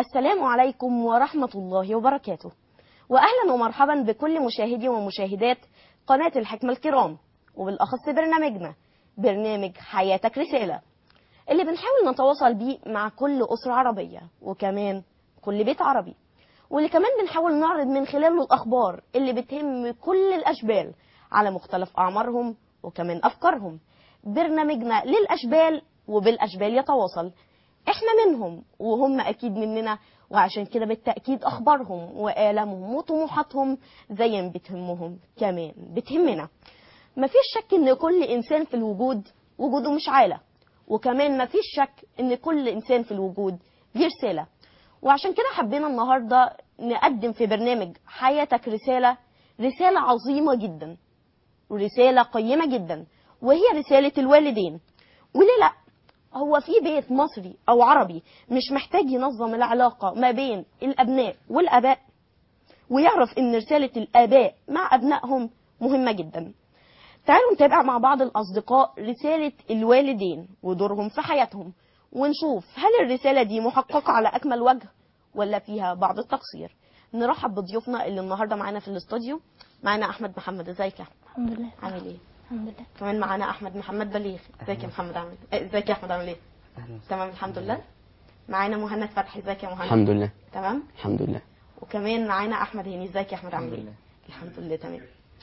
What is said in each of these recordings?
السلام عليكم ورحمة الله وبركاته وأهلا ومرحبا بكل مشاهدي ومشاهدات قناة الحكمة الكرام وبالأخص برنامجنا برنامج حياتك رسالة اللي بنحاول نتواصل بيه مع كل أسرة عربية وكمان كل بيت عربي واللي كمان بنحاول نعرض من خلاله الأخبار اللي بتهم كل الأشبال على مختلف أعمارهم وكمان أفكارهم برنامجنا للأشبال وبالأشبال يتواصل احنا منهم وهم اكيد مننا وعشان كده بالتاكيد اخبارهم والامهم وطموحاتهم زي ما بتهمهم كمان بتهمنا مفيش شك ان كل انسان في الوجود وجوده مش عاله وكمان مفيش شك ان كل انسان في الوجود ليه رساله وعشان كده حبينا النهارده نقدم في برنامج حياتك رساله رساله عظيمه جدا ورساله قيمه جدا وهي رساله الوالدين وليه لا هو في بيت مصري او عربي مش محتاج ينظم العلاقه ما بين الابناء والاباء ويعرف ان رساله الاباء مع ابنائهم مهمه جدا تعالوا نتابع مع بعض الاصدقاء رساله الوالدين ودورهم في حياتهم ونشوف هل الرساله دي محققه على اكمل وجه ولا فيها بعض التقصير نرحب بضيوفنا اللي النهارده معانا في الاستوديو معانا احمد محمد ازيك يا احمد الحمد لله عامل ايه الحمد لله كمان معانا احمد محمد بليغ ازيك يا محمد عامل ايه ازيك يا احمد عامل ايه تمام الحمد لله معانا مهند فتحي ازيك يا مهند الحمد لله تمام الحمد لله وكمان معانا احمد هاني ازيك يا احمد عامل الحمد ايه لله. الحمد لله تمام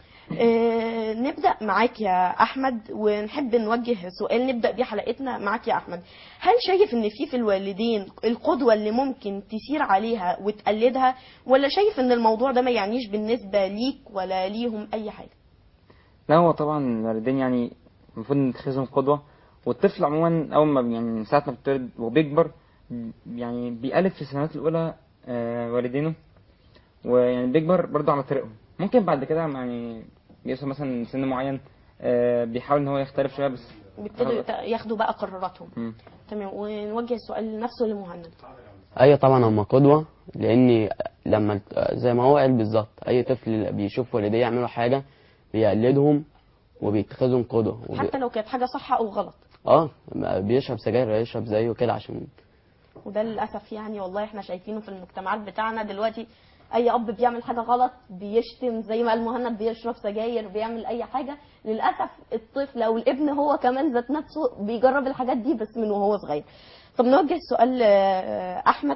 آه نبدا معاك يا احمد ونحب نوجه سؤال نبدا بيه حلقتنا معاك يا احمد هل شايف ان في في الوالدين القدوه اللي ممكن تسير عليها وتقلدها ولا شايف ان الموضوع ده ما يعنيش بالنسبه ليك ولا ليهم اي حاجه لا هو طبعا الوالدين يعني المفروض نتخذهم قدوة والطفل عموما أول ما يعني من ساعة ما بيتولد وبيكبر يعني بيألف في السنوات الأولى آه، والدينه ويعني بيكبر برضه على طريقهم ممكن بعد كده يعني بيوصل مثلا سن معين آه، بيحاول إن هو يختلف شوية بس بيبتدوا يت- ياخدوا بقى قراراتهم مم. تمام ونوجه السؤال نفسه لمهند ايوه طبعا هم قدوه لاني لما الت- زي ما هو قال بالظبط اي طفل بيشوف والديه يعملوا حاجه بيقلدهم وبيتخذهم قدوه وبي... حتى لو كانت حاجه صح او غلط اه ما بيشرب سجاير يشرب زيه كده عشان وده للاسف يعني والله احنا شايفينه في المجتمعات بتاعنا دلوقتي اي اب بيعمل حاجه غلط بيشتم زي ما قال مهند بيشرب سجاير بيعمل اي حاجه للاسف الطفل او الابن هو كمان ذات نفسه بيجرب الحاجات دي بس من وهو صغير طب نوجه السؤال لاحمد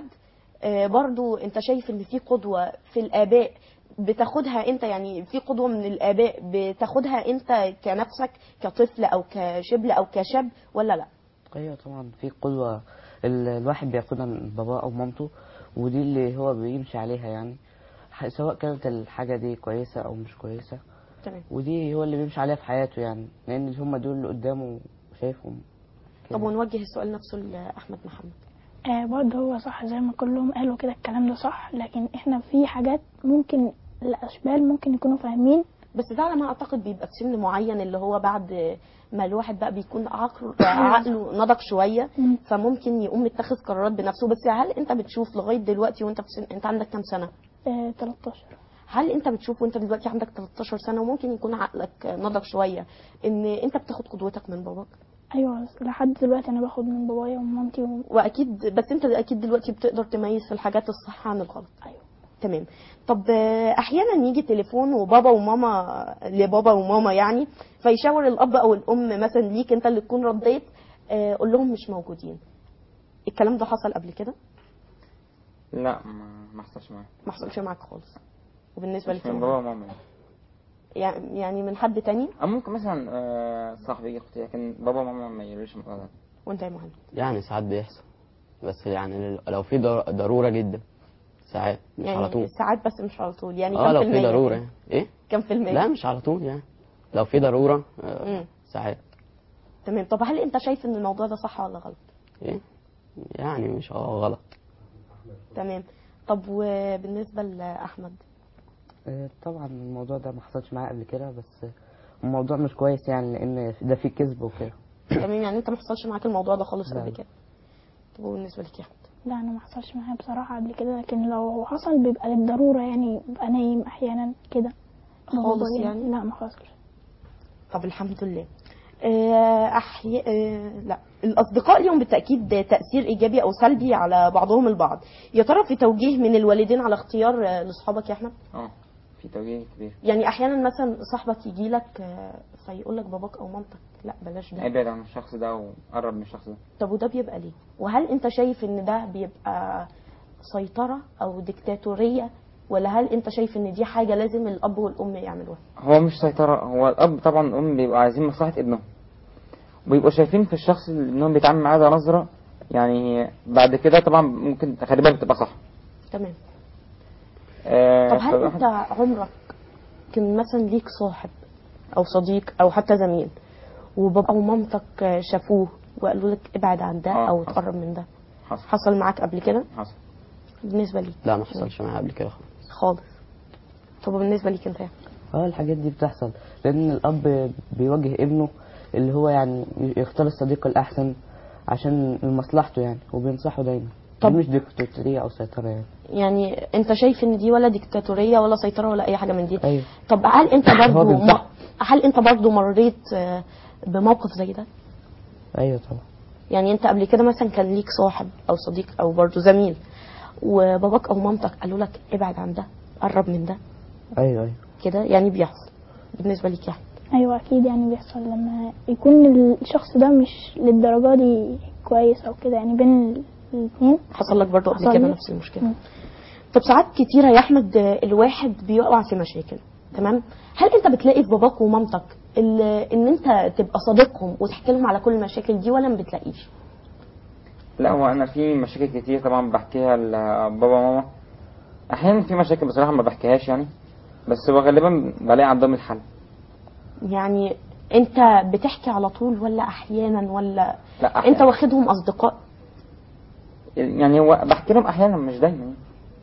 برضو انت شايف ان في قدوه في الاباء بتاخدها انت يعني في قدوه من الاباء بتاخدها انت كنفسك كطفل او كشبل او كشاب ولا لا ايوه طبعا في قدوة ال- الواحد بياخدها من باباه او مامته ودي اللي هو بيمشي عليها يعني ح- سواء كانت الحاجة دي كويسة او مش كويسة تمام ودي هو اللي بيمشي عليها في حياته يعني لان هم دول اللي قدامه شايفهم كده. طب ونوجه السؤال نفسه لاحمد محمد آه برضه هو صح زي ما كلهم قالوا كده الكلام ده صح لكن احنا في حاجات ممكن الاشبال ممكن يكونوا فاهمين بس ده على ما اعتقد بيبقى في سن معين اللي هو بعد ما الواحد بقى بيكون عقل عقله نضج شويه مم. فممكن يقوم يتخذ قرارات بنفسه بس هل انت بتشوف لغايه دلوقتي وانت في سن انت عندك كام سنه آه 13 هل انت بتشوف وانت دلوقتي عندك 13 سنه وممكن يكون عقلك نضج شويه ان انت بتاخد قدوتك من باباك ايوه لحد دلوقتي انا باخد من بابايا ومامتي و... واكيد بس انت اكيد دلوقتي بتقدر تميز في الحاجات الصح عن الغلط ايوه تمام طب آه، احيانا يجي تليفون وبابا وماما لبابا وماما يعني فيشاور الاب او الام مثلا ليك انت اللي تكون رديت آه، قول لهم مش موجودين الكلام ده حصل قبل كده لا ما ما حصلش معايا ما حصلش معاك خالص وبالنسبه مش لك من يا بابا مهند؟ وماما يعني. يعني يعني من حد تاني أو ممكن مثلا آه، صاحبي اختي لكن بابا وماما ما يقولوش الموضوع ده وانت يا مهند يعني ساعات بيحصل بس يعني لو في ضر- ضروره جدا ساعات مش يعني على طول ساعات بس مش على طول يعني اه كم لو في في المية ضروره كده؟ يعني. ايه كم في المية لا مش على طول يعني لو في ضروره آه مم. ساعات تمام طب هل انت شايف ان الموضوع ده صح ولا غلط ايه يعني مش اه غلط تمام طب وبالنسبه لاحمد آه، طبعا الموضوع ده ما حصلش معايا قبل كده بس الموضوع مش كويس يعني لان ده فيه كذب وكده تمام يعني انت ما حصلش معاك الموضوع ده خالص لا. قبل كده طب وبالنسبه لك يا احمد لا انا ما حصلش معايا بصراحه قبل كده لكن لو حصل بيبقى للضروره يعني ببقى نايم احيانا كده خالص بابا يعني؟ لا ما حصلش طب الحمد لله آه، أحي... آه، لا الأصدقاء ليهم بالتأكيد تأثير إيجابي أو سلبي على بعضهم البعض يا ترى في توجيه من الوالدين على اختيار آه، لأصحابك يا أحمد اه في توجيه كبير يعني أحيانا مثلا صاحبك يجي لك فيقول لك باباك أو مامتك لا بلاش ده ابعد عن الشخص ده وقرب من الشخص ده طب وده بيبقى ليه وهل أنت شايف إن ده بيبقى سيطرة أو ديكتاتورية ولا هل أنت شايف إن دي حاجة لازم الأب والأم يعملوها هو مش سيطرة هو الأب طبعا والأم بيبقوا عايزين مصلحة ابنهم وبيبقوا شايفين في الشخص اللي ابنهم بيتعامل معاه ده نظرة يعني بعد كده طبعا ممكن خلي بالك تبقى صح تمام آه طب هل فالواحد- انت عمرك كان مثلا ليك صاحب او صديق او حتى زميل وبابا ومامتك شافوه وقالوا لك ابعد عن ده آه، او حصل. تقرب من ده حصل حصل معاك قبل كده حصل بالنسبه ليك لا ما حصلش معايا قبل كده خالص خالص طب بالنسبه ليك انت اه الحاجات دي بتحصل لان الاب بيوجه ابنه اللي هو يعني يختار الصديق الاحسن عشان لمصلحته يعني وبينصحه دايما طب- دي مش ديكتاتورية او سيطرة يعني يعني انت شايف ان دي ولا ديكتاتوريه ولا سيطره ولا اي حاجه من دي ايوه طب هل انت هو برضو بينصح. م... هل انت برضو مريت آه، بموقف زي ده ايوه طبعا يعني انت قبل كده مثلا كان ليك صاحب او صديق او برضو زميل وباباك او مامتك قالوا لك ابعد عن ده قرب من ده ايوه ايوه كده يعني بيحصل بالنسبه ليك يعني ايوه اكيد يعني بيحصل لما يكون الشخص ده مش للدرجه دي كويس او كده يعني بين الاثنين حصل لك برضو قبل حصل كده لي. نفس المشكله مم. طب ساعات كتيره يا احمد آه، الواحد بيقع في مشاكل تمام هل انت بتلاقي في باباك ومامتك ال- ان انت تبقى صديقهم وتحكي لهم على كل المشاكل دي ولا ما بتلاقيش لا هو انا في مشاكل كتير طبعا بحكيها لبابا وماما احيانا في مشاكل بصراحه ما بحكيهاش يعني بس هو غالبا بلاقي عندهم الحل يعني انت بتحكي على طول ولا احيانا ولا لا انت أحياناً. واخدهم اصدقاء يعني هو بحكي لهم احيانا مش دايما يعني.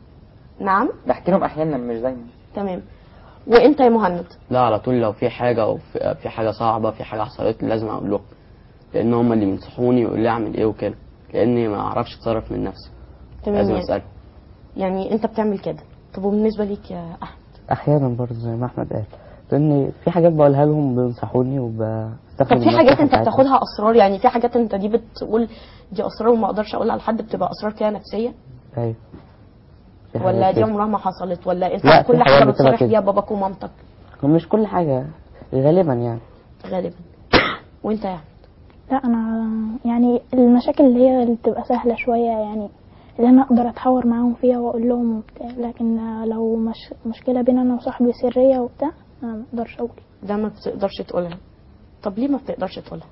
نعم بحكي لهم احيانا مش دايما تمام وانت يا مهند لا على طول لو في حاجة أو في, في حاجة صعبة في حاجة حصلت لي لازم أقول لهم لأن هم اللي بينصحوني ويقولوا لي أعمل إيه وكده لأني ما أعرفش أتصرف من نفسي تمام لازم يعني, أسأل يعني انت بتعمل كده طب وبالنسبه ليك يا احمد احيانا برضه زي ما احمد قال لان في حاجات بقولها لهم بينصحوني وبستخدم طب في حاجات انت بتاعتهم. بتاخدها اسرار يعني في حاجات انت دي بتقول دي اسرار وما اقدرش اقولها لحد بتبقى اسرار كده نفسيه ايوه في ولا حاجات دي كده. عمرها ما حصلت ولا انت لا، في كل حاجات حاجه بتبقى بتصرح كده. بيها باباك ومامتك مش كل حاجة غالبا يعني غالبا وانت يعني لا انا يعني المشاكل اللي هي اللي بتبقى سهله شويه يعني اللي انا اقدر اتحاور معاهم فيها واقول لهم وبتاع لكن لو مش مشكله بين انا وصاحبي سريه وبتاع انا ما اقدرش اقول ده ما بتقدرش تقولها طب ليه ما بتقدرش تقولها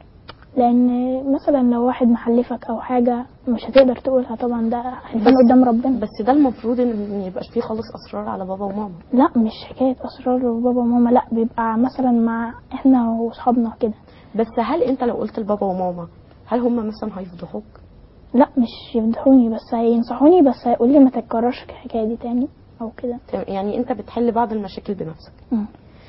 لان مثلا لو واحد محلفك او حاجه مش هتقدر تقولها طبعا ده هيبان بس- قدام ربنا بس ده المفروض ان ما يبقاش فيه خالص اسرار على بابا وماما لا مش حكايه اسرار بابا وماما لا بيبقى مثلا مع احنا واصحابنا كده بس هل انت لو قلت لبابا وماما هل هم مثلا هيفضحوك لا مش يفضحوني بس هينصحوني بس هيقول لي ما تتكررش الحكايه دي تاني او كده يعني انت بتحل بعض المشاكل بنفسك مم.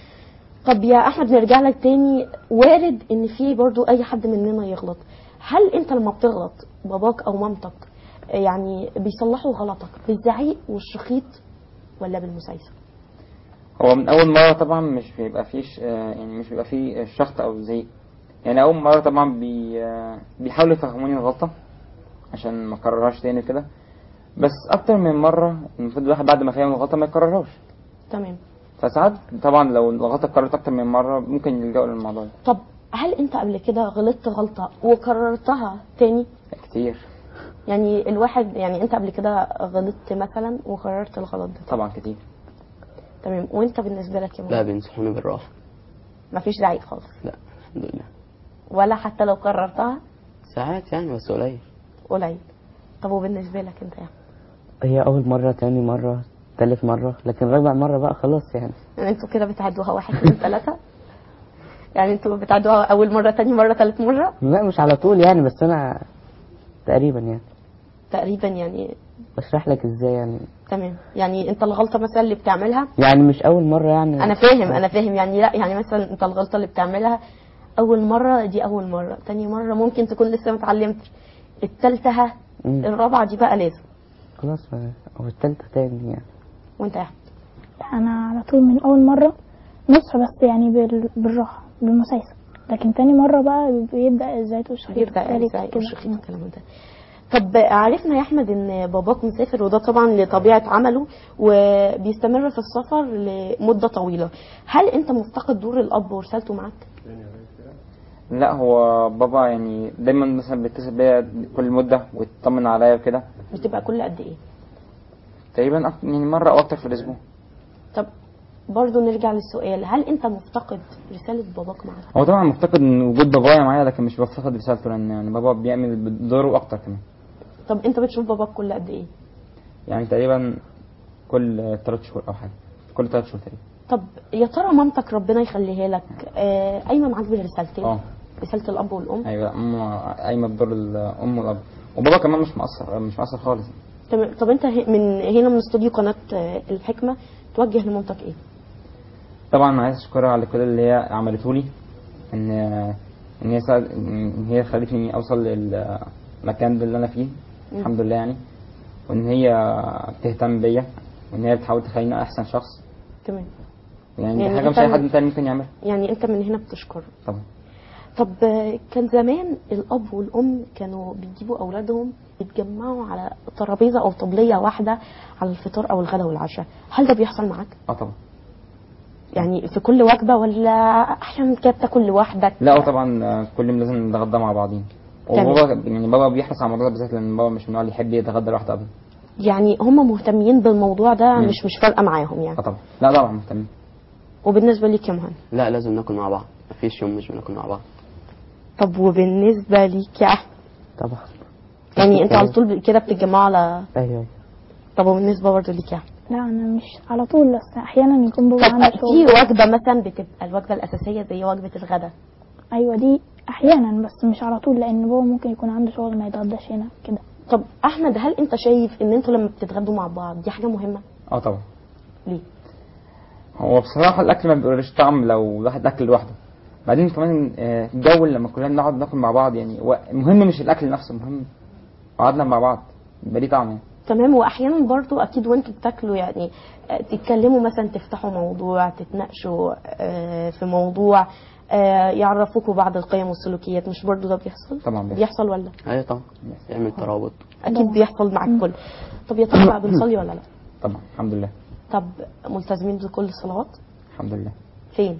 طب يا احمد نرجع لك تاني وارد ان في برضو اي حد مننا يغلط هل انت لما بتغلط باباك او مامتك يعني بيصلحوا غلطك بالزعيق والشخيط ولا بالمسايسه هو من اول مره طبعا مش بيبقى فيش آه، يعني مش بيبقى فيه شخط او زي يعني اول مره طبعا بي آه، بيحاولوا يفهموني الغلطه عشان ما اكررهاش تاني كده بس اكتر من مره المفروض الواحد بعد ما فهم الغلطه ما يكررهاش تمام فساعات طبعا لو الغلطه اتكررت اكتر من مره ممكن يلجأوا للموضوع ده طب هل انت قبل كده غلطت غلطه وكررتها تاني كتير يعني الواحد يعني انت قبل كده غلطت مثلا وكررت الغلط ده طبعا كتير تمام وانت بالنسبه لك يا لا مهند بينصحوني بالراحة مفيش زعيق خالص لا الحمد لله ولا حتى لو كررتها ساعات يعني بس قليل قليل طب وبالنسبه لك انت يعني هي أول مرة تاني مرة تالت مرة لكن رابع مرة بقى خلاص يعني يعني انتوا كده بتعدوها واحد اتنين تلاته يعني انتوا بتعدوها اول مره تاني مره تالت مره لا مش على طول يعني بس أنا تقريبا يعني تقريبا يعني بشرح لك ازاي يعني تمام يعني انت الغلطه مثلا اللي بتعملها يعني مش أول مرة يعني انا فاهم انا فاهم يعني لا يعني مثلا انت الغلطه اللي بتعملها اول مره دي اول مره تاني مره ممكن تكون لسه ما اتعلمتش التالتة ها مم. الرابعه دي بقى لازم خلاص أو التالتة تاني يعني وانت يا احمد انا على طول من اول مره نص بس يعني بال- بالراحه بالمسايسه لكن تاني مرة بقى بيبدأ ازاي تشخيط بيبدا تالت ازاي كده. الشخيط والكلام ده طب عرفنا يا احمد ان باباك مسافر وده طبعا لطبيعه عمله وبيستمر في السفر لمده طويله هل انت مفتقد دور الاب ورسالته معاك لا هو بابا يعني دايما مثلا بيتصل بيا كل مدة ويطمن عليا وكده بتبقى كل قد ايه تقريبا أك- يعني مرة أو أكتر في الأسبوع طب برضه نرجع للسؤال هل انت مفتقد رساله باباك معاك هو طبعا مفتقد ان وجود بابايا معايا لكن مش بفتقد رسالته لان يعني بابا بيعمل دوره اكتر كمان طب انت بتشوف باباك كل قد ايه يعني تقريبا كل ثلاث شهور او حاجه كل ثلاث شهور تقريبا طب يا ترى مامتك ربنا يخليها لك آه، قايمه معاك بالرسالتين اه رساله الاب والام ايوه ماما قايمه بدور الام والاب وبابا كمان مش مقصر مش مقصر خالص تمام طب انت ه- من هنا من استوديو قناه آه، الحكمه توجه لمامتك ايه طبعا عايز اشكرها على كل اللي هي عملته لي ان ان هي ساعد ان هي خلتني اوصل للمكان ده اللي انا فيه الحمد لله يعني وان هي بتهتم بيا وان هي بتحاول تخليني احسن شخص تمام يعني, يعني دي حاجه مش أنت- اي حد تاني ممكن يعملها يعني انت من هنا بتشكر طبعا طب آه، كان زمان الاب والام كانوا بيجيبوا اولادهم يتجمعوا على ترابيزه او طبليه واحده على الفطار او الغداء والعشاء هل ده بيحصل معاك اه طبعا يعني في كل وجبه ولا احيانا كده بتاكل لوحدك لا وطبعا آه، كل يوم لازم نتغدى مع بعضين تمام. وبابا يعني بابا بيحرص على الموضوع ده بالذات لان بابا مش من النوع اللي يحب يتغدى لوحده ابدا يعني هم مهتمين بالموضوع ده مم. مش مش فارقه معاهم يعني اه طبعا لا طبعا مهتم وبالنسبه ليك يا مهند لا لازم ناكل مع بعض مفيش يوم مش بناكل مع بعض طب وبالنسبه ليك يا احمد طبعا يعني انتوا على طول كده بتتجمعوا على ايوه ايوه طب وبالنسبه برضه ليك يا احمد لا انا مش على طول بس احيانا يكون بابا عنده طب شغل في وجبه مثلا بتبقى الوجبه الاساسيه زي وجبه الغداء ايوه دي احيانا بس مش على طول لان بابا ممكن يكون عنده شغل ما يتغداش هنا كده طب احمد هل انت شايف ان انتوا لما بتتغدوا مع بعض دي حاجه مهمه اه طبعا ليه هو بصراحه الاكل ما بيبقاش طعم لو الواحد اكل لوحده بعدين كمان آه، الجو اللي لما كلنا نقعد ناكل مع بعض يعني هو المهم مش الاكل نفسه المهم قعدنا مع بعض يبقى ليه طعم يعني تمام واحيانا برضو اكيد وانتوا بتاكلوا يعني آه، تتكلموا مثلا تفتحوا موضوع تتناقشوا آه، في موضوع آه، يعرفوكوا بعض القيم والسلوكيات مش برضو ده بيحصل طبعا بيحصل. بيحصل ولا ايوه طبعا يعمل ترابط اكيد بيحصل مع الكل طب يا ترى بقى بنصلي ولا لا طبعا الحمد لله طب ملتزمين بكل الصلوات الحمد لله فين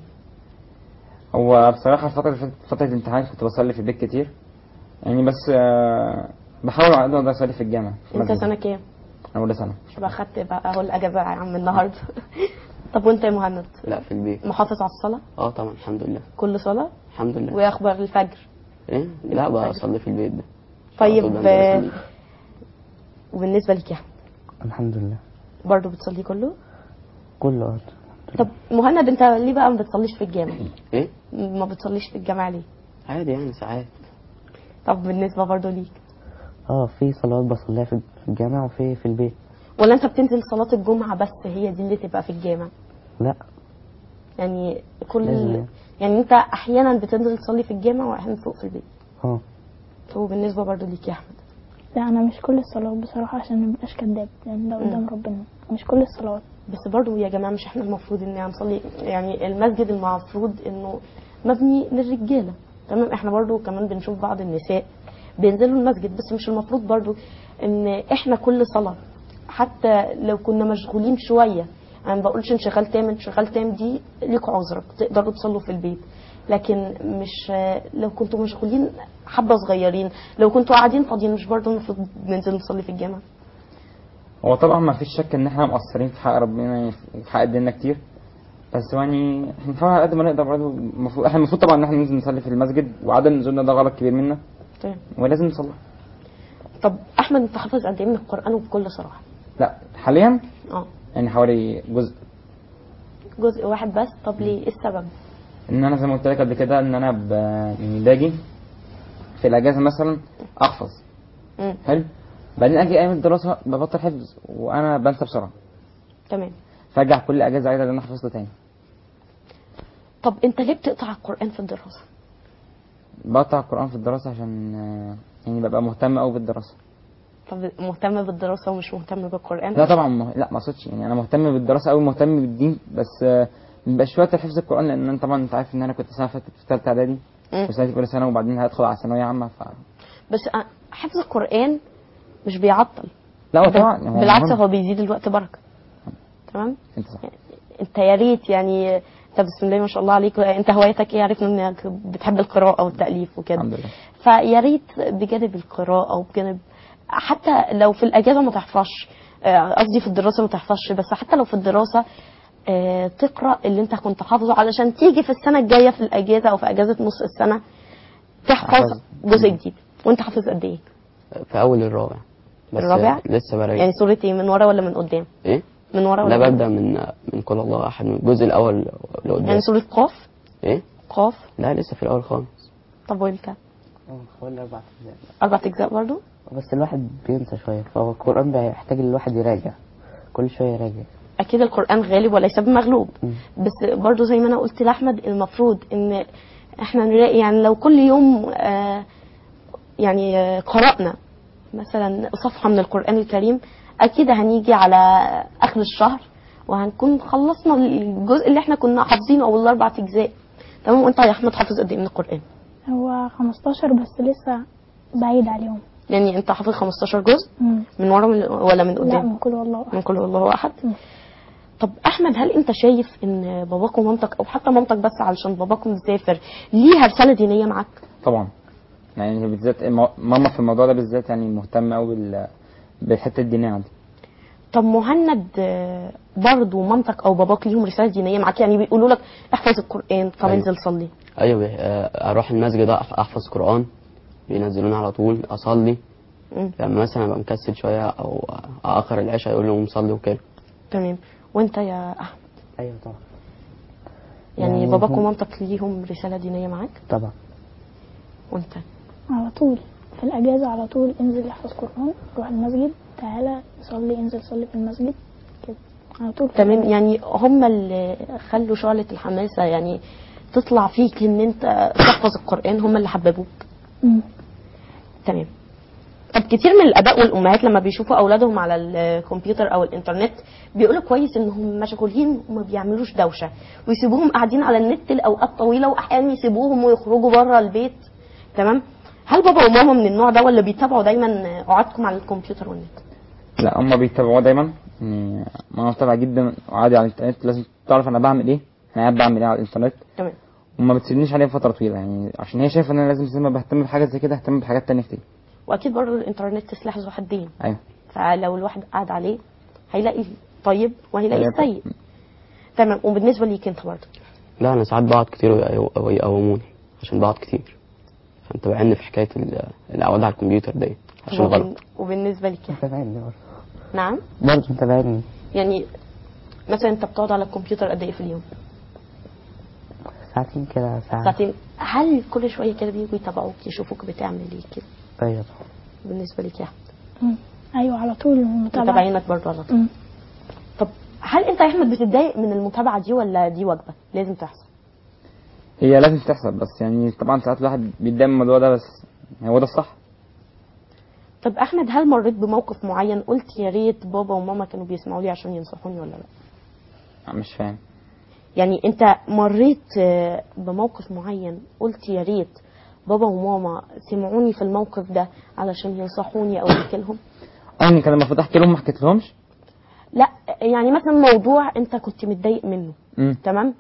هو بصراحه فتره فتره الامتحانات كنت بصلي في البيت كتير يعني بس آه، بحاول على قد ما اقدر اصلي في الجامع في انت المسجد. سنه كام انا اولى سنه يبقى خدت بقى اهو الاجازه يا عم النهارده طب وانت يا مهند لا في البيت محافظ على الصلاه اه طبعا الحمد لله كل صلاه الحمد لله وايه اخبار الفجر ايه لا بصلي في البيت ده طيب على طول بنزل آه، أصلي. وبالنسبه لك يا احمد الحمد لله برضه بتصلي كله كله اه طب مهند انت ليه بقى ما بتصليش في الجامع ايه ما بتصليش في الجامع ليه عادي يعني ساعات طب بالنسبه برضه ليك اه في صلوات بصليها في في الجامع وفي في البيت ولا انت بتنزل صلاه الجمعه بس هي دي اللي تبقى في الجامع لا يعني كل لازم. يعني انت احيانا بتنزل تصلي في الجامع واحيانا فوق في البيت اه طب وبالنسبه برضه ليك يا احمد لا انا مش كل الصلوات بصراحه عشان ما نبقاش كداب لان ده قدام ربنا مش كل الصلوات بس برضه يا جماعه مش احنا المفروض ان نصلي يعني المسجد المفروض انه مبني للرجاله تمام احنا برضه كمان بنشوف بعض النساء بينزلوا المسجد بس مش المفروض برضه ان احنا كل صلاه حتى لو كنا مشغولين شويه انا ما بقولش انشغال تام انشغال تام دي ليكوا عذرك تقدروا تصلوا في البيت لكن مش لو كنتوا مشغولين حبه صغيرين لو كنتوا قاعدين فاضيين مش برضه المفروض ننزل نصلي في الجامع هو طبعا ما فيش شك ان احنا مقصرين في حق ربنا وفي حق ديننا كتير بس يعني احنا بنحاول على قد ما نقدر برضه المفروض احنا المفروض طبعا ان احنا ننزل نصلي في المسجد وعدم نزولنا ده غلط كبير منا تمام ولازم نصلي طب احمد انت حافظ قد ايه من القران وبكل صراحه لا حاليا اه يعني حوالي جزء جزء واحد بس طب ليه ايه السبب ان انا زي ما قلت لك قبل كده ان انا ب... يعني باجي في الاجازه مثلا احفظ مم. حلو بعدين اجي ايام الدراسه ببطل حفظ وانا بنسى بسرعه تمام فارجع كل اجازه عايز ان انا حفظت تاني طب انت ليه بتقطع القران في الدراسه بقطع القران في الدراسه عشان آه، يعني ببقى مهتم قوي بالدراسه طب مهتم بالدراسه ومش مهتم بالقران لا طبعا مه... لا ما اقصدش يعني انا مهتم بالدراسه قوي مهتم بالدين بس آه، مبقاش وقت حفظ القران لان أنا طبعا انت عارف ان انا كنت سنه فاتت في ثالثه اعدادي مم. وسنتي اولى ثانوي وبعدين هدخل على ثانويه عامه ف بس أ- حفظ القرآن مش بيعطل لا هو طبعا هو بالعكس مهم. هو بيزيد الوقت بركة تمام انت صح انت يا ريت يعني انت بسم الله ما شاء الله عليك انت هوايتك ايه عرفنا انك بتحب القراءة والتأليف وكده الحمد لله فيا ريت بجانب القراءة وبجانب حتى لو في الأجازة ما تحفظش آه، قصدي في الدراسة ما تحفظش بس حتى لو في الدراسة آه، تقرأ اللي انت كنت حافظه علشان تيجي في السنة الجاية في الأجازة أو في أجازة نص السنة تحفظ أحفظ. جزء جديد وانت حافظ قد ايه؟ في اول الرابع بس الرابع؟ لسه براجع يعني سورة ايه من ورا ولا من قدام؟ ايه من ورا ولا لا من ببدا قدام؟ من من كل الله احد من الجزء الاول لقدام يعني سورة قاف ايه قاف لا لسه في الاول خالص طب وانت؟ حوالي أربع أجزاء أربع أجزاء برضو؟ بس الواحد بينسى شوية فهو القرآن بيحتاج الواحد يراجع كل شوية يراجع اكيد القران غالب وليس بمغلوب مم. بس برضو زي ما انا قلت لاحمد المفروض ان احنا نلاقي يعني لو كل يوم آه يعني آه قرانا مثلا صفحه من القران الكريم اكيد هنيجي على اخر الشهر وهنكون خلصنا الجزء اللي احنا كنا حافظينه او الاربع اجزاء تمام وانت يا احمد حافظ قد ايه من القران هو 15 بس لسه بعيد عليهم يعني انت حافظ 15 جزء مم. من ورا من- ولا من لا قدام من كل والله من كل والله احد مم. طب احمد هل انت شايف ان باباك ومامتك او حتى مامتك بس علشان باباك مسافر ليها رساله دينيه معاك طبعا يعني هي بالذات مو- ماما في الموضوع ده بالذات يعني مهتمه قوي بال بالحته الدينيه عندي طب مهند آه، برضه مامتك او باباك ليهم رساله دينيه معاك يعني بيقولوا لك احفظ القران طب أيوة. انزل صلي ايوه بي- آه، اروح المسجد أح- احفظ قران بينزلوني على طول اصلي مم. لما مثلا ابقى مكسل شويه او اخر العشاء يقول لهم صلي وكده تمام وانت يا احمد أيوة طبعا يعني, يعني باباك هم- ومامتك ليهم رساله دينيه معاك طبعا وانت على طول في الأجازة على طول انزل احفظ قرآن روح المسجد تعالى صلي انزل صلي في المسجد كده على طول في تمام الأجازة. يعني هم اللي خلوا شعله الحماسه يعني تطلع فيك ان انت تحفظ القران هم اللي حببوك مم. تمام طب كتير من الاباء والامهات لما بيشوفوا اولادهم على الكمبيوتر او الانترنت بيقولوا كويس انهم مشغولين وما بيعملوش دوشه ويسيبوهم قاعدين على النت لاوقات طويله واحيانا يسيبوهم ويخرجوا بره البيت تمام هل بابا وماما من النوع ده ولا بيتابعوا دايما قعدكم على الكمبيوتر والنت لا هم بيتابعوها دايما يعني ماما متابعه جدا وعادي على الانترنت لازم تعرف انا بعمل ايه انا قاعد بعمل ايه على الانترنت تمام وما بتسيبنيش عليها فتره طويله يعني عشان هي شايفه ان انا لازم زي ما بهتم بحاجه زي كده اهتم بحاجات تانية كتير واكيد برضه الانترنت سلاح ذو حدين ايوه فلو الواحد قاعد عليه هيلاقي طيب وهيلاقي هيلاقي السيء تمام وبالنسبه ليك انت برضه لا انا ساعات بقعد كتير ويقو- ويقوموني عشان بقعد كتير فانت بعن في حكايه ال- القعده على الكمبيوتر ديت عشان وبال- غلط وبالنسبه لك يا متابعني برضه نعم برضه متابعني يعني مثلا انت بتقعد على الكمبيوتر قد ايه في اليوم؟ ساعتين كده ساعة ساعتين هل كل شويه كده بيجوا يتابعوك يشوفوك بتعمل ايه كده أيوة طبعا بالنسبه لك يا احمد مم. ايوه على طول متابعة متابعينك برضه على طول مم. طب هل انت يا احمد بتتضايق من المتابعه دي ولا دي واجبه لازم تحصل؟ هي لازم تحصل بس يعني طبعا ساعات الواحد بيتضايق من الموضوع ده بس هو ده الصح طب احمد هل مريت بموقف معين قلت يا ريت بابا وماما كانوا بيسمعوا لي عشان ينصحوني ولا لا؟ مش فاهم يعني انت مريت آه، بموقف معين قلت يا ريت بابا وماما سمعوني في الموقف ده علشان ينصحوني او احكي لهم انا كان المفروض احكي لهم ما حكيت لهمش لا يعني مثلا موضوع انت كنت متضايق منه امم تمام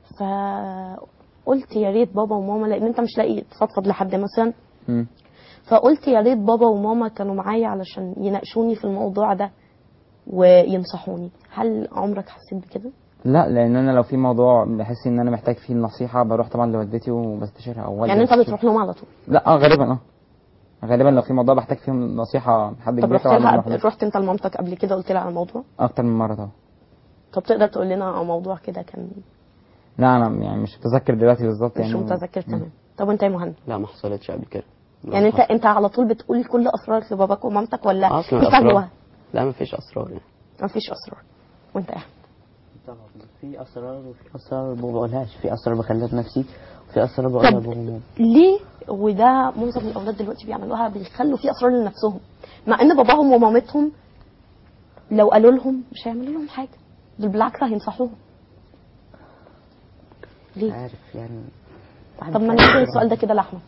فقلت يا ريت بابا وماما لان انت مش لاقي تفضفض لحد مثلا امم فقلت يا ريت بابا وماما كانوا معايا علشان يناقشوني في الموضوع ده وينصحوني هل عمرك حسيت بكده لا لان انا لو في موضوع بحس ان انا محتاج فيه النصيحه بروح طبعا لوالدتي وبستشيرها او والدي يعني انت بستشيرها. بتروح لهم على طول لا اه غالبا اه غالبا لو في موضوع بحتاج فيه نصيحه من حد طب كبير رحت طبعا لها بروح له. رحت انت لمامتك قبل كده قلت لها على الموضوع اكتر من مره طبعا طب تقدر تقول لنا على موضوع كده كان لا انا يعني مش متذكر دلوقتي بالظبط مش يعني متذكر تمام طب وانت يا مهند لا ما حصلتش قبل كده لا يعني انت حصل. انت على طول بتقول كل اسرارك لباباك ومامتك ولا اصلا في الاسرار فجوه لا ما فيش اسرار يعني مفيش اسرار وانت يا احمد طبعا في أسرار وفي أسرار ما بقولهاش في أسرار بخليها بنفسي وفي أسرار بقولها طب لبابا وماما ليه وده معظم الاولاد دلوقتي بيعملوها بيخلوا في اسرار لنفسهم مع ان باباهم ومامتهم لو قالوا لهم مش هيعملوا لهم حاجه دول بالعكس هينصحوهم مش ليه عارف يعني طب ما نسال السؤال ده كده لاحمد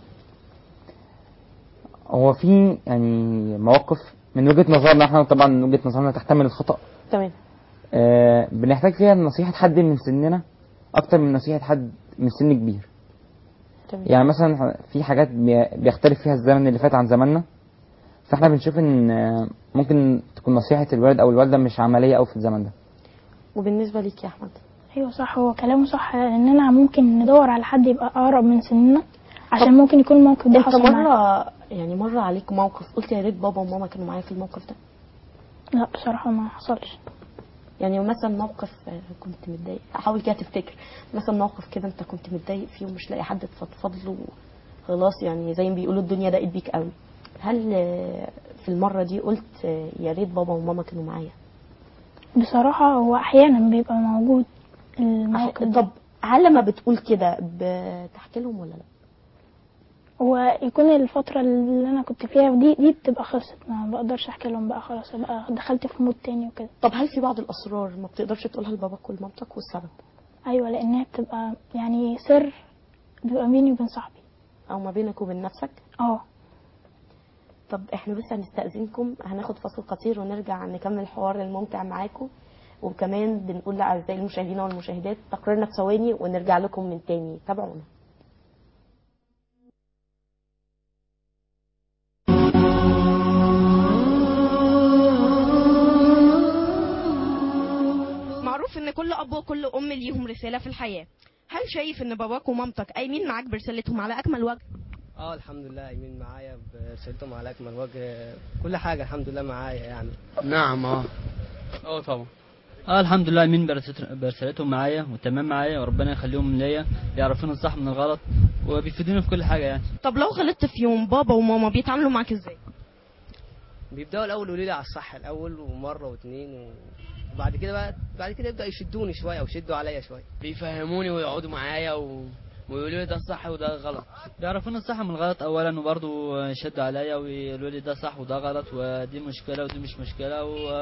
هو في يعني مواقف من وجهة نظرنا احنا طبعا من وجهة نظرنا تحتمل الخطأ تمام آه بنحتاج فيها نصيحة حد من سننا أكتر من نصيحة حد من سن كبير تمام يعني مثلا في حاجات بي- بيختلف فيها الزمن اللي فات عن زماننا فاحنا بنشوف ان آه، ممكن تكون نصيحة الوالد أو الوالدة مش عملية أوي في الزمن ده وبالنسبه ليك يا احمد ايوه صح هو كلامه صح اننا ممكن ندور على حد يبقى اقرب من سننا عشان ممكن يكون الموقف ده انت حصل معاك مره يعني مره عليك موقف قلت يا ريت بابا وماما كانوا معايا في الموقف ده لا بصراحه ما حصلش يعني مثلا موقف آه، كنت متضايق حاول كده تفتكر مثلا موقف كده انت كنت متضايق فيه ومش لاقي حد تفضفض له خلاص يعني زي ما بيقولوا الدنيا ضاقت بيك قوي هل آه، في المره دي قلت آه، يا ريت بابا وماما كانوا معايا بصراحه هو احيانا بيبقى موجود الموقف ده طب هل لما بتقول كده بتحكي لهم ولا لا هو يكون الفترة اللي أنا كنت فيها دي دي بتبقى خلصت ما بقدرش أحكي لهم بقى خلاص بقى دخلت في مود تاني وكده طب هل في بعض الاسرار ما بتقدرش تقولها لباباك ولمامتك والسبب أيوة لأنها بتبقى يعني سر بيبقى بيني وبين صاحبي او ما بينك وبين نفسك اه طب احنا بس هنستأذنكم هناخد فاصل قصير ونرجع نكمل الحوار الممتع معاكم وكمان بنقول لأعزائي المشاهدين والمشاهدات تقريرنا في ثواني ونرجع لكم من تاني تابعونا معروف ان كل اب وكل ام ليهم رساله في الحياه هل شايف ان باباك ومامتك قايمين معاك برسالتهم على اكمل وجه اه الحمد لله قايمين معايا برسالتهم على اكمل وجه كل حاجه الحمد لله معايا يعني نعم اه اه طبعا اه الحمد لله مين برسلت- برسالتهم معايا وتمام معايا وربنا يخليهم ليا يعرفون الصح من الغلط وبيفيدوني في كل حاجه يعني طب لو غلطت في يوم بابا وماما بيتعاملوا معاك ازاي بيبداوا الاول يقولوا لي على الصح الاول ومره واثنين و... وبعد كده بقى بعد كده يبداوا يشدوني شويه او يشدوا عليا شويه بيفهموني ويقعدوا معايا و... ويقولوا لي ده الصح وده غلط بيعرفون الصح من الغلط اولا وبرضه يشدوا عليا ويقولوا لي ده صح وده غلط ودي مشكله ودي مش مشكله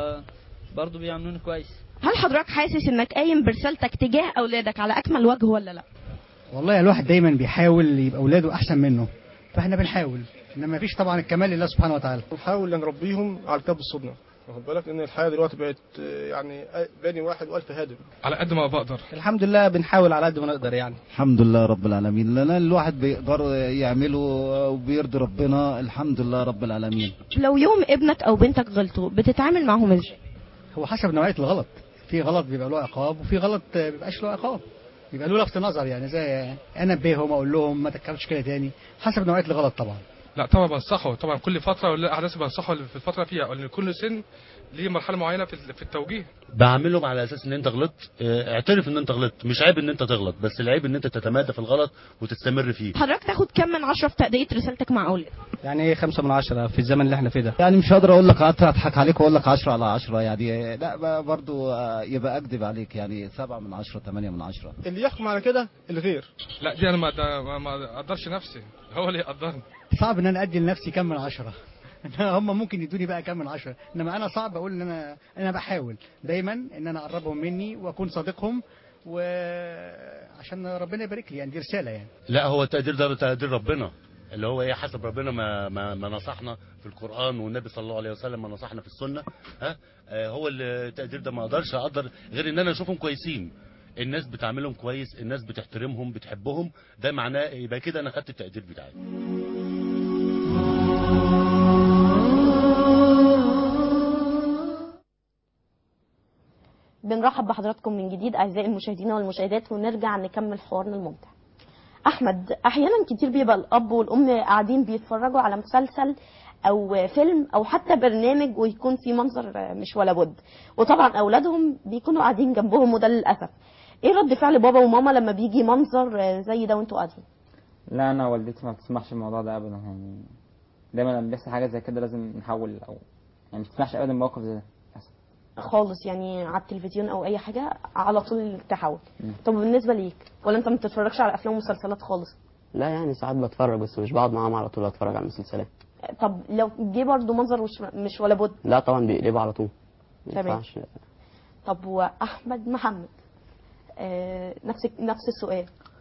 وبرضه بيعاملوني كويس هل حضرتك حاسس انك قايم برسالتك تجاه اولادك على اكمل وجه ولا لا والله الواحد دايما بيحاول يبقى اولاده احسن منه فاحنا بنحاول انما مفيش طبعا الكمال لله سبحانه وتعالى نحاول نربيهم على الكتاب والسنه واخد بالك ان الحياه دلوقتي بقت آه، يعني باني واحد والف هادم على قد ما بقدر الحمد لله بنحاول على قد ما نقدر يعني الحمد لله رب العالمين لان الواحد بيقدر يعمله وبيرضي ربنا الحمد لله رب العالمين لو يوم ابنك او بنتك غلطوا بتتعامل معاهم ازاي هو حسب نوعيه الغلط في غلط بيبقى له عقاب وفي غلط آه، بيبقاش له عقاب يبقى له لفت نظر يعني زي انبههم اقول لهم ما تكررش كده تاني حسب نوعيه الغلط طبعا لا طبعا بنصحه طبعا كل فتره ولا احداث بنصحه في الفتره فيها لان كل سن ليه مرحله معينه في في التوجيه بعملهم على اساس ان انت غلطت اه، اعترف ان انت غلطت مش عيب ان انت تغلط بس العيب ان انت تتمادى في الغلط وتستمر فيه حضرتك تاخد كم من عشرة في تأدية رسالتك مع اولادك يعني خمسة من عشرة في الزمن اللي احنا فيه ده يعني مش هقدر اقول لك قعدت اضحك عليك واقول لك 10 على 10 يعني لا بقى برضو آه، يبقى اكذب عليك يعني 7 من 10 8 من 10 اللي يحكم على كده الغير لا دي انا ما ده ما- ما اقدرش نفسي هو اللي يقدرني صعب ان انا ادي لنفسي كم من عشرة هم ممكن يدوني بقى كم من عشرة انما انا صعب اقول ان انا انا بحاول دايما ان انا اقربهم مني واكون صديقهم وعشان ربنا يبارك لي يعني دي رسالة يعني لا هو التقدير ده تقدير ربنا اللي هو ايه حسب ربنا ما ما, ما نصحنا في القران والنبي صلى الله عليه وسلم ما نصحنا في السنه ها آه، هو التقدير ده ما اقدرش اقدر غير ان انا اشوفهم كويسين الناس بتعاملهم كويس الناس بتحترمهم بتحبهم ده معناه يبقى كده انا خدت التقدير بتاعي بنرحب بحضراتكم من جديد اعزائي المشاهدين والمشاهدات ونرجع نكمل حوارنا الممتع احمد احيانا كتير بيبقى الاب والام قاعدين بيتفرجوا على مسلسل او فيلم او حتى برنامج ويكون في منظر مش ولا بد وطبعا اولادهم بيكونوا قاعدين جنبهم وده للاسف ايه رد فعل بابا وماما لما بيجي منظر زي ده وانتوا قاعدين لا انا والدتي ما بتسمحش الموضوع ده ابدا يعني دايما لما بيحصل حاجه زي كده لازم نحول او يعني ما بتسمحش ابدا موقف زي ده خالص يعني على التلفزيون او اي حاجه على طول التحول مم. طب بالنسبه ليك ولا انت ما بتتفرجش على افلام ومسلسلات خالص لا يعني ساعات بتفرج بس مش بقعد معاهم على طول اتفرج على المسلسلات طب لو جه برضه منظر مش, مش ولا بد لا طبعا بيقلبوا على طول ما تمام. ينفعش طب واحمد محمد آه نفس نفس السؤال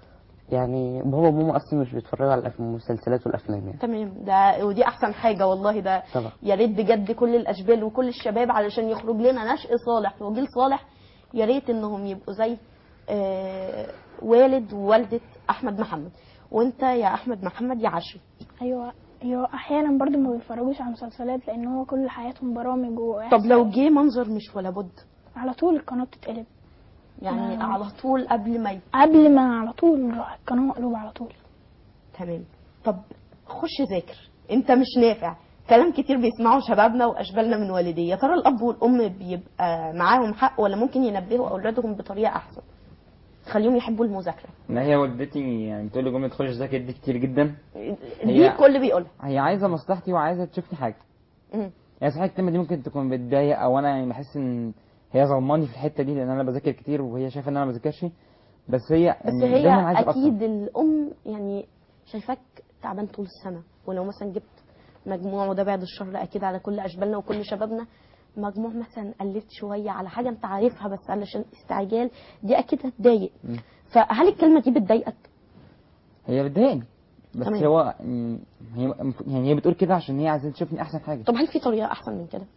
يعني بابا وماما اصلا مش بيتفرجوا على الأف- المسلسلات والافلام يعني تمام ده ودي احسن حاجه والله ده طبعا يا ريت بجد كل الاشبال وكل الشباب علشان يخرج لنا نشء صالح وجيل صالح يا ريت انهم يبقوا زي آه، والد ووالده احمد محمد وانت يا احمد محمد يا عشري ايوه ايوه احيانا برضو ما بيتفرجوش على مسلسلات لان هو كل حياتهم برامج و طب لو جه منظر مش ولا بد على طول القناه بتتقلب يعني ما- على طول قبل ما ي- قبل ما على طول نروح القناه مقلوبه على طول تمام طب خش ذاكر انت مش نافع كلام كتير بيسمعه شبابنا واشبالنا من والديه يا ترى الاب والام بيبقى معاهم حق ولا ممكن ينبهوا اولادهم بطريقه احسن خليهم يحبوا المذاكره ما هي والدتي يعني بتقول لي جمله خش ذاكر دي كتير جدا دي الكل بيقولها هي عايزه مصلحتي وعايزه تشوفني حاجه مم. يعني صحيح الكلمه دي ممكن تكون بتضايق او انا يعني بحس ان هي ظلماني في الحته دي لان انا بذاكر كتير وهي شايفه ان انا ما بذاكرش بس هي بس يعني هي دايما عايزه أكتر. اكيد الام يعني شايفاك تعبان طول السنه ولو مثلا جبت مجموع وده بعد الشر اكيد على كل اشبالنا وكل شبابنا مجموع مثلا قلت شويه على حاجه انت عارفها بس علشان استعجال دي اكيد هتضايق مم. فهل الكلمه دي بتضايقك هي بتضايقني بس تمام. هو يعني هي يعني هي بتقول كده عشان هي عايزه تشوفني احسن حاجه طب هل في طريقه احسن من كده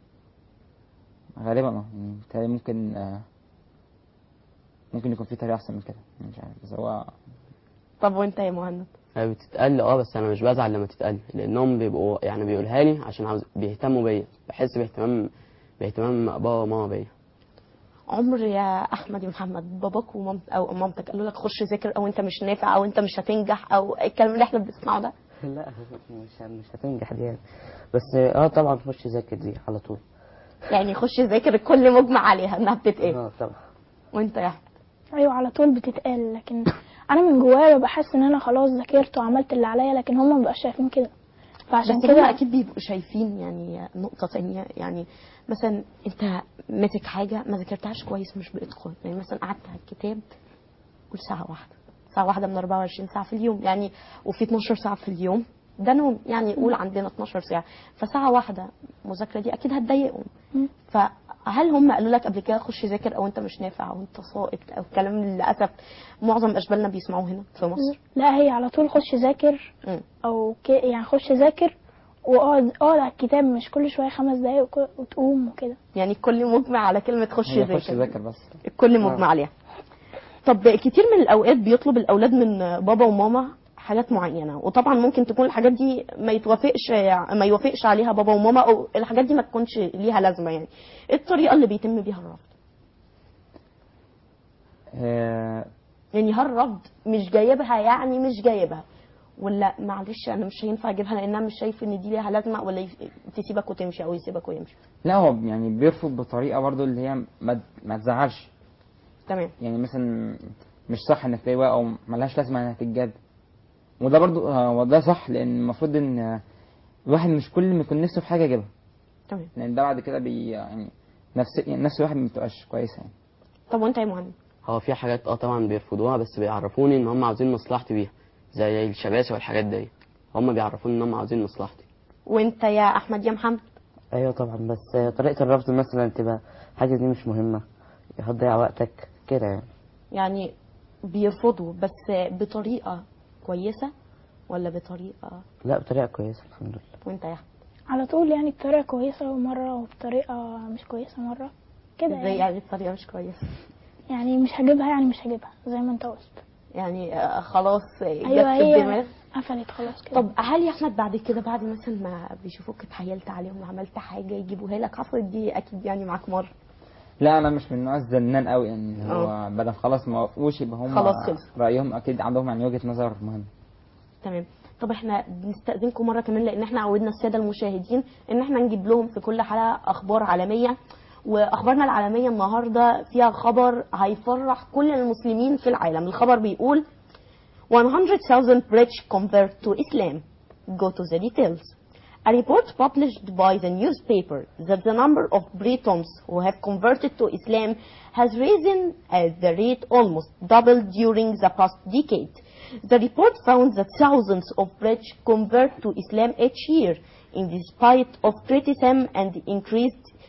غالبا اه يعني بتهيألي ممكن آه، ممكن يكون في طريقه احسن من كده مش عارف بس هو طب وانت يا مهند هي بتتقل اه بس انا مش بزعل لما تتقل لانهم بيبقوا يعني بيقولها لي عشان عاوز بيهتموا بيا بحس باهتمام باهتمام بابا وماما بيا عمر يا احمد يا محمد باباك ومامت او مامتك قالوا لك خش ذاكر او انت مش نافع او انت مش هتنجح او الكلام اللي احنا بنسمعه ده لا مش مش هتنجح دي يعني بس اه طبعا خش ذاكر دي على طول يعني خش ذاكر الكل مجمع عليها انها بتتقال اه طبعا وانت يا احمد ايوه على طول بتتقال لكن انا من جوايا ببقى حاسه ان انا خلاص ذاكرت وعملت اللي عليا لكن هم مبقاش شايفين كده فعشان بس كده كده اكيد بيبقوا شايفين يعني نقطه تانية يعني مثلا انت ماسك حاجه ما ذاكرتهاش كويس مش باتقان يعني مثلا قعدت على الكتاب قول ساعه واحده ساعه واحده من 24 ساعه في اليوم يعني وفي 12 ساعه في اليوم ده نوم يعني قول عندنا 12 ساعه فساعه واحده مذاكره دي اكيد هتضايقهم مم. فهل هم قالوا لك قبل كده خش ذاكر او انت مش نافع او انت ساقط او الكلام اللي للاسف معظم اشبالنا بيسمعوه هنا في مصر لا هي على طول خش ذاكر مم. او ك... يعني خش ذاكر واقعد اقعد على الكتاب مش كل شويه خمس دقايق وك- وتقوم وكده يعني الكل مجمع على كلمه خش هي ذاكر خش ذاكر بس الكل مجمع عليها طب كتير من الاوقات بيطلب الاولاد من بابا وماما حاجات معينه وطبعا ممكن تكون الحاجات دي ما يتوافقش ما يوافقش عليها بابا وماما او الحاجات دي ما تكونش ليها لازمه يعني ايه الطريقه اللي بيتم بيها الرفض آه، يعني هل الرفض مش جايبها يعني مش جايبها ولا معلش انا مش هينفع اجيبها لان انا مش شايف ان دي ليها لازمه ولا يف- تسيبك وتمشي او يسيبك ويمشي لا هو يعني بيرفض بطريقه برضو اللي هي ما, ما تزعلش تمام يعني مثلا مش صح انك تلاقي او ملهاش لازمه انها تتجاب وده برضو آه، وده صح لان المفروض ان آه، الواحد مش كل ما يكون نفسه في حاجه يجيبها تمام لان ده بعد كده بي يعني نفس يعني نفس الواحد ما بتبقاش كويسه يعني طب وانت يا مهند هو في حاجات اه طبعا بيرفضوها بس بيعرفوني ان هم عاوزين مصلحتي بيها زي الشباسه والحاجات دي هم بيعرفوني ان هم عاوزين مصلحتي وانت يا احمد يا محمد ايوه طبعا بس طريقه الرفض مثلا تبقى حاجه دي مش مهمه هتضيع وقتك كده يعني يعني بيرفضوا بس بطريقه كويسه ولا بطريقه لا بطريقه كويسه الحمد لله وانت يا احمد على طول يعني بطريقه كويسه مره وبطريقه مش كويسه مره كده ازاي يعني. يعني بطريقه مش كويسه يعني مش هجيبها يعني مش هجيبها زي ما انت قلت يعني آه، خلاص جت ايوه في هي الدماغ قفلت خلاص كده طب هل يا احمد بعد كده بعد مثلا ما بيشوفوك اتحايلت عليهم وعملت حاجه يجيبوها لك حصلت دي اكيد يعني معاك مره لا انا مش من النوع الزنان قوي يعني اللي هو بدل خلاص ما وافقوش يبقى هم خلاص خلص. رايهم اكيد عندهم يعني وجهه نظر مهمه تمام طب احنا بنستأذنكم مرة كمان لأن احنا عودنا السادة المشاهدين إن احنا نجيب لهم في كل حلقة أخبار عالمية وأخبارنا العالمية النهاردة فيها خبر هيفرح كل المسلمين في العالم الخبر بيقول 100,000 British convert to Islam. Go to the details. A report published by the newspaper that the number of Britons who have converted to Islam has risen at the rate almost doubled during the past decade. The report found that thousands of British convert to Islam each year in spite of criticism and increased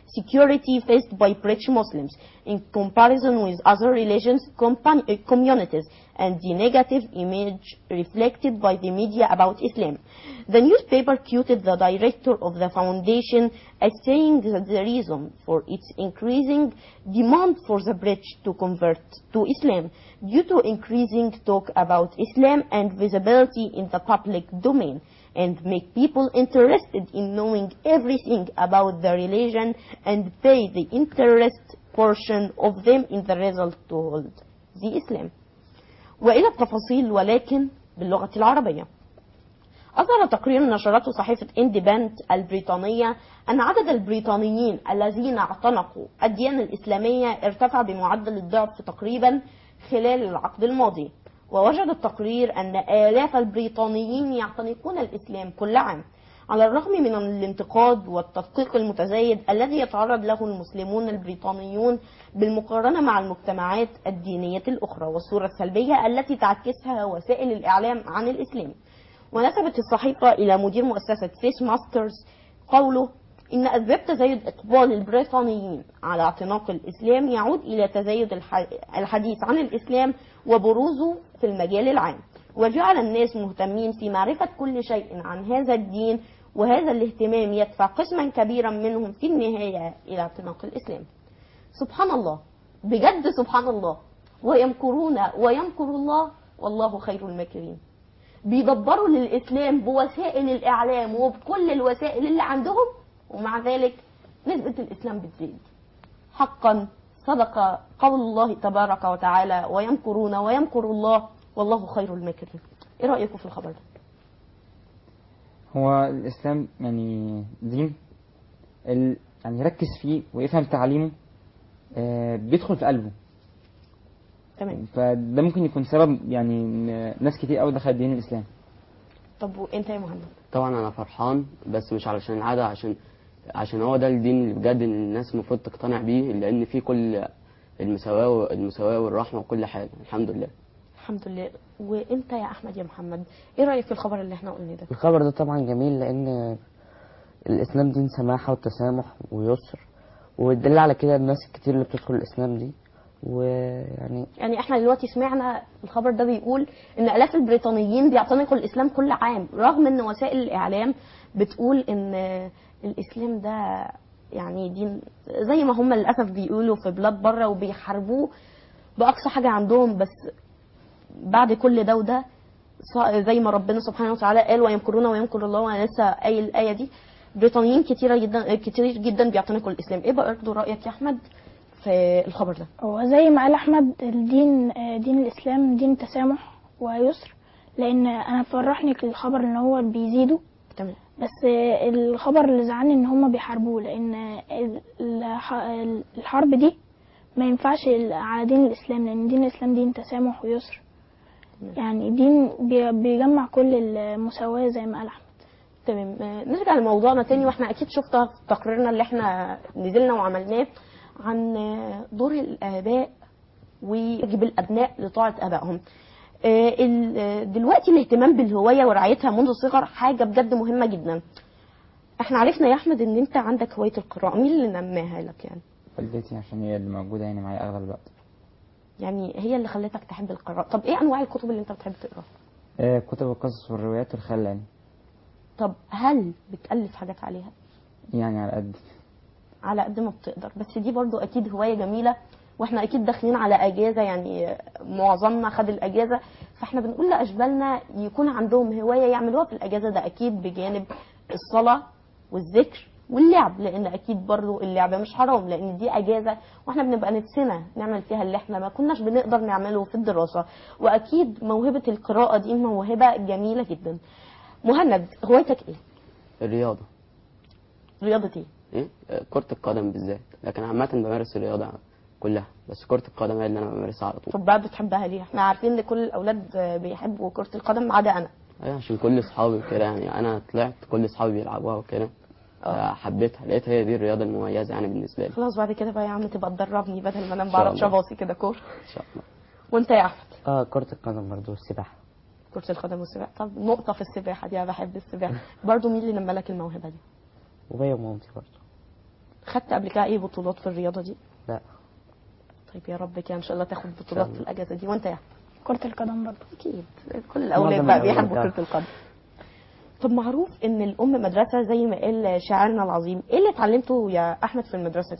security faced by British Muslims in comparison with other religions compan- uh, communities and the negative image reflected by the media about Islam. The newspaper quoted the director of the foundation as saying that the reason for its increasing demand for the British to convert to Islam due to increasing talk about Islam and visibility in the public domain and make people interested in knowing everything about the religion and pay the interest portion of them in the result to hold the Islam. وإلى التفاصيل ولكن باللغة العربية. أظهر تقرير نشرته صحيفة إندبنت البريطانية أن عدد البريطانيين الذين اعتنقوا الديانة الإسلامية ارتفع بمعدل الضعف تقريبا خلال العقد الماضي ووجد التقرير أن آلاف البريطانيين يعتنقون الإسلام كل عام على الرغم من الانتقاد والتدقيق المتزايد الذي يتعرض له المسلمون البريطانيون بالمقارنة مع المجتمعات الدينية الأخرى والصورة السلبية التي تعكسها وسائل الإعلام عن الإسلام ونسبت الصحيفة إلى مدير مؤسسة فيس ماسترز قوله إن أسباب تزايد إقبال البريطانيين على اعتناق الإسلام يعود إلى تزايد الح- الحديث عن الإسلام وبروزه في المجال العام وجعل الناس مهتمين في معرفة كل شيء عن هذا الدين وهذا الاهتمام يدفع قسما كبيرا منهم في النهاية إلى اعتناق الإسلام سبحان الله بجد سبحان الله ويمكرون ويمكر الله والله خير الماكرين بيدبروا للإسلام بوسائل الإعلام وبكل الوسائل اللي عندهم ومع ذلك نسبة الإسلام بتزيد حقا صدق قول الله تبارك وتعالى ويمكرون ويمكر الله والله خير الماكرين ايه رأيكم في الخبر ده هو الإسلام يعني دين ال... يعني يركز فيه ويفهم تعاليمه آه، بيدخل في قلبه تمام فده ممكن يكون سبب يعني إن ناس كتير قوي دخلت دين الإسلام طب وانت يا مهند طبعا انا فرحان بس مش علشان العادة عشان عشان هو ده الدين اللي بجد ان الناس المفروض تقتنع بيه لان فيه كل المساواة المساواة والرحمة وكل حاجة الحمد لله الحمد لله وانت يا احمد يا محمد ايه رايك في الخبر اللي احنا قلناه ده الخبر ده طبعا جميل لأن الإسلام دين سماحة وتسامح ويسر والدليل على كده الناس الكتير اللي بتدخل الإسلام دي ويعني يعني احنا دلوقتي سمعنا الخبر ده بيقول ان الاف البريطانيين بيعتنقوا الاسلام كل عام رغم ان وسائل الاعلام بتقول ان الاسلام ده يعني دين زي ما هم للاسف بيقولوا في بلاد بره وبيحاربوه باقصى حاجه عندهم بس بعد كل ده وده ص- زي ما ربنا سبحانه وتعالى قال ويمكرون ويمكر الله وانا لسه قايل الايه دي بريطانيين كتيره جدا كتير جدا بيعتنقوا الاسلام ايه برضه رايك يا احمد في الخبر ده هو زي ما قال احمد الدين آه، دين الاسلام دين تسامح ويسر لان انا فرحني الخبر ان هو بيزيدوا تمام بس آه، الخبر اللي زعلني ان هم بيحاربوه لان ال- الح- الحرب دي ما ينفعش على دين الاسلام لان دين الاسلام دين تسامح ويسر يعني دين بي- بيجمع كل المساواة زي ما قال احمد تمام آه، نرجع لموضوعنا تاني واحنا اكيد شفتها في تقريرنا اللي احنا نزلنا وعملناه عن آه، دور الاباء ويجب الابناء لطاعه ابائهم آه، ال- آه، دلوقتي الاهتمام بالهوايه ورعايتها منذ الصغر حاجه بجد مهمه جدا احنا عرفنا يا احمد ان انت عندك هوايه القراءه مين اللي نماها لك يعني والدتي عشان هي اللي موجودة يعني معايا أغلب الوقت يعني هي اللي خلتك تحب القراءه طب ايه انواع الكتب اللي انت بتحب تقراها آه، كتب القصص والروايات والخيال العلمي طب هل بتالف حاجات عليها يعني على قد على قد ما بتقدر بس دي برضو اكيد هوايه جميله واحنا اكيد داخلين على اجازه يعني معظمنا خد الاجازه فاحنا بنقول لاشبالنا يكون عندهم هوايه يعملوها في الاجازه ده اكيد بجانب الصلاه والذكر واللعب لان اكيد برضو اللعب مش حرام لان دي اجازه واحنا بنبقى نفسنا نعمل فيها اللي احنا ما كناش بنقدر نعمله في الدراسه واكيد موهبه القراءه دي موهبه جميله جدا مهند هوايتك ايه الرياضة رياضه ايه ايه آه، كرة القدم بالذات لكن عامة بمارس الرياضة كلها بس كرة القدم هي اللي انا بمارسها على طول طب بقى بتحبها ليه؟ احنا عارفين ان كل الاولاد بيحبوا كرة القدم ما عدا انا. ايوه عشان كل اصحابي وكده يعني انا طلعت كل اصحابي بيلعبوها وكده آه، حبيتها لقيت هي دي الرياضة المميزة يعني بالنسبة لي خلاص بعد كده بقى يا عم تبقى تدربني بدل ما انا ما إن شاء بعرفش الله. اباصي كده كورة. ان شاء الله وانت يا احمد اه كرة القدم برضو والسباحة كرة القدم والسباحة طب نقطة في السباحة دي انا بحب السباحة. برضو مين اللي نمى لك الموهبة دي؟ وبيا ومامتي برضو خدت قبل كده اي بطولات في الرياضه دي لا طيب يا رب كده ان شاء الله تاخد بطولات الله. في الاجازه دي وانت يا كرة القدم برضه اكيد كل الاولاد معظم بقى الأولاد بيحبوا آه. كره القدم طب معروف ان الام مدرسه زي ما قال شاعرنا العظيم ايه اللي اتعلمته يا احمد في المدرسه دي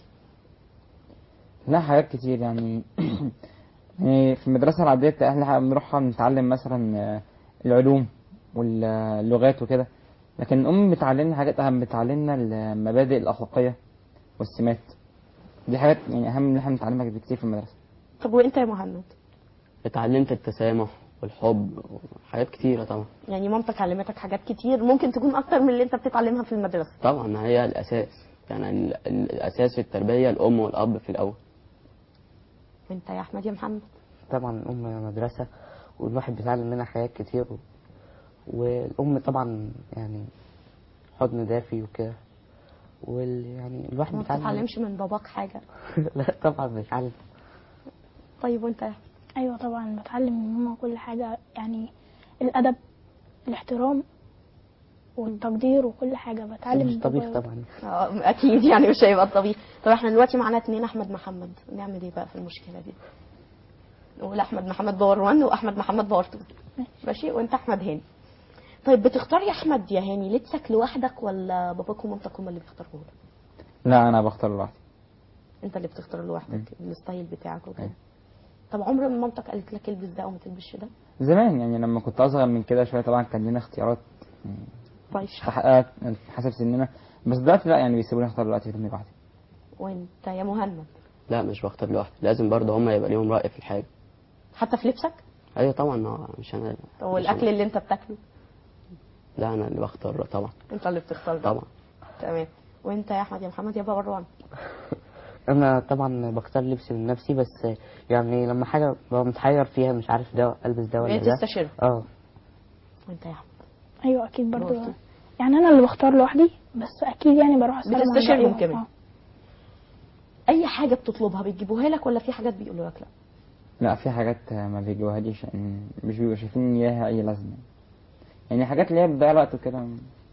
لا حاجات كتير يعني يعني في المدرسة العادية بتاع احنا بنروحها بنتعلم مثلا آه، العلوم واللغات وكده لكن الأم بتعلمنا حاجات أهم بتعلمنا المبادئ الأخلاقية والسمات دي حاجات يعني أهم من اللي احنا بنتعلمها بكتير في المدرسة طب وانت يا مهند اتعلمت التسامح والحب وحاجات كتيرة طبعا يعني مامتك علمتك حاجات كتير ممكن تكون اكتر من اللي انت بتتعلمها في المدرسه طبعا ما هي الأساس يعني ال- ال- الأساس في التربية الأم والأب في الأول وانت يا احمد يا محمد طبعا الأم مدرسة والواحد بيتعلم منها حاجات كتير و... والأم طبعا يعني حضن دافي وكده وال يعني الواحد ما بيتعلم بتتعلمش من باباك حاجه لا طبعا بيتعلم طيب وانت يا أحمد؟ ايوه طبعا بتعلم من ماما كل حاجه يعني الادب الاحترام والتقدير وكل حاجه بتعلم مش من طبيخ بابا. طبعا اه اكيد يعني مش هيبقى الطبيخ طب احنا دلوقتي معانا اتنين احمد محمد نعمل ايه بقى في المشكله دي نقول احمد محمد باور 1 واحمد محمد باور 2 ماشي وانت احمد هاني طيب بتختار يا احمد يا هاني لبسك لوحدك ولا باباك ومامتك هم اللي بيختاروا لك لا أنا بختار لوحدي انت اللي بتختار لوحدك الستايل بتاعك وكده أيوة. طب عمر ما مامتك قالت لك البس ده او ما تلبسش ده زمان يعني لما كنت أصغر من كده شوية طبعا كان لنا اختيارات طيب تحققت حسب سننا بس دلوقتي لا يعني بيسيبوني اختار دلوقتي في لوحدي وانت يا مهند لا مش بختار لوحدي لازم برضه هما يبقى ليهم رأي في الحاجة حتى في لبسك أيوة طبعا ما مش أنا طب والاكل اللي انت بتاكله لا أنا اللي بختار طبعا انت اللي بتختار ده. طبعا تمام وانت يا احمد يا محمد يا باور 1 أنا طبعا بختار لبسي من نفسي بس يعني لما حاجة ببقى متحير فيها مش عارف ده ألبس ده ولا ده بتستشير اه وانت يا احمد ايوه اكيد برضو برضو. يعني انا اللي بختار لوحدي بس اكيد يعني بروح اسال عن بتستشيرهم رأيهم. كمان. آه. اي حاجه بتطلبها بيجيبوها لك ولا في حاجات بيقولوا لك لا لا في حاجات ما بيجوهاليش إن مش بيبقوا شايفين ان ليها اي لازمه يعني حاجات اللي هي بتضيع الوقت وكده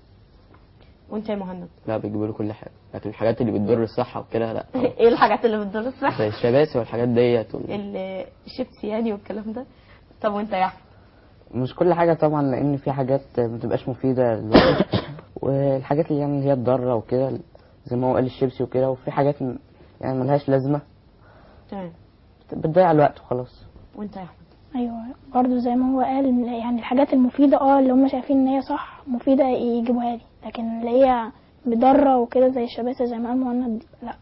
وانت يا مهند لا بيجيبوا له كل حاجة لكن الحاجات اللي بتضر الصحة وكده لا طبعا. ايه الحاجات اللي بتضر الصحه زي الشباسي والحاجات ديت وال- ال- الشيبسي يعني والكلام ده طب وانت يا احمد مش كل حاجة طبعا لأن في حاجات ما بتبقاش مفيدة للواحد والحاجات اللي يعني اللي هي الضارة وكده زي ما هو قال الشيبسي وكده وفي حاجات م- يعني ملهاش لازمة تمام بتضيع الوقت وخلاص وانت يا احمد ايوه برضو زي ما هو قال يعني الحاجات المفيده اه اللي هم شايفين ان هي صح مفيده يجيبوها لي لكن اللي هي بضره وكده زي الشباسه زي ما قال مهند لا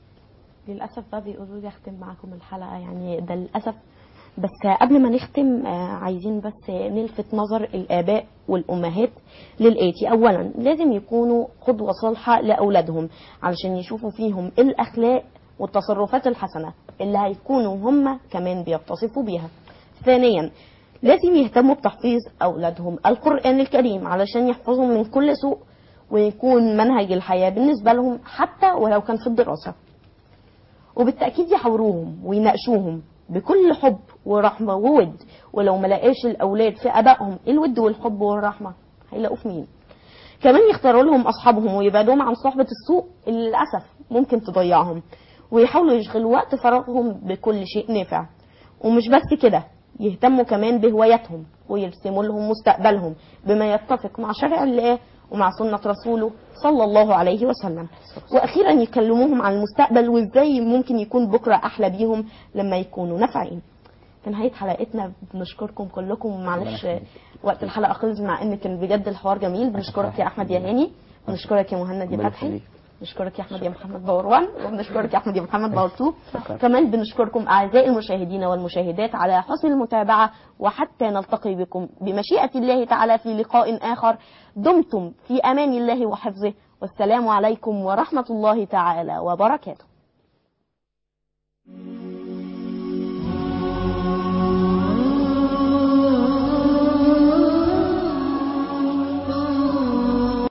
للاسف بقى بيقولوا لي اختم معاكم الحلقه يعني ده للاسف بس قبل ما نختم آه، عايزين بس نلفت نظر الاباء والامهات للاتي اولا لازم يكونوا قدوه صالحه لاولادهم علشان يشوفوا فيهم الاخلاق والتصرفات الحسنه اللي هيكونوا هم كمان بيتصفوا بيها ثانيا لازم يهتموا بتحفيظ اولادهم القران الكريم علشان يحفظوا من كل سوء ويكون منهج الحياه بالنسبه لهم حتى ولو كان في الدراسه وبالتأكيد يحاوروهم ويناقشوهم بكل حب ورحمة وود ولو ما لقاش الأولاد في أبائهم الود والحب والرحمة هيلاقوه في مين كمان يختاروا لهم أصحابهم ويبعدوهم عن صحبة السوء اللي للأسف ممكن تضيعهم ويحاولوا يشغلوا وقت فراغهم بكل شيء نافع ومش بس كده يهتموا كمان بهواياتهم ويرسموا لهم مستقبلهم بما يتفق مع شرع الله ومع سنة رسوله صلى الله عليه وسلم وأخيرا يكلموهم عن المستقبل وإزاي ممكن يكون بكرة أحلى بيهم لما يكونوا نافعين في نهاية حلقتنا بنشكركم كلكم ومعلش وقت الحلقة خلص مع إن كان بجد الحوار جميل بنشكرك يا أحمد يا هاني بنشكرك يا مهند يا ربنا فتحي يخليك. بنشكرك يا احمد يا محمد باور 1 وبنشكرك يا احمد يا محمد باور 2 كمان بنشكركم اعزائي المشاهدين والمشاهدات على حسن المتابعه وحتى نلتقي بكم بمشيئه الله تعالى في لقاء اخر دمتم في امان الله وحفظه والسلام عليكم ورحمه الله تعالى وبركاته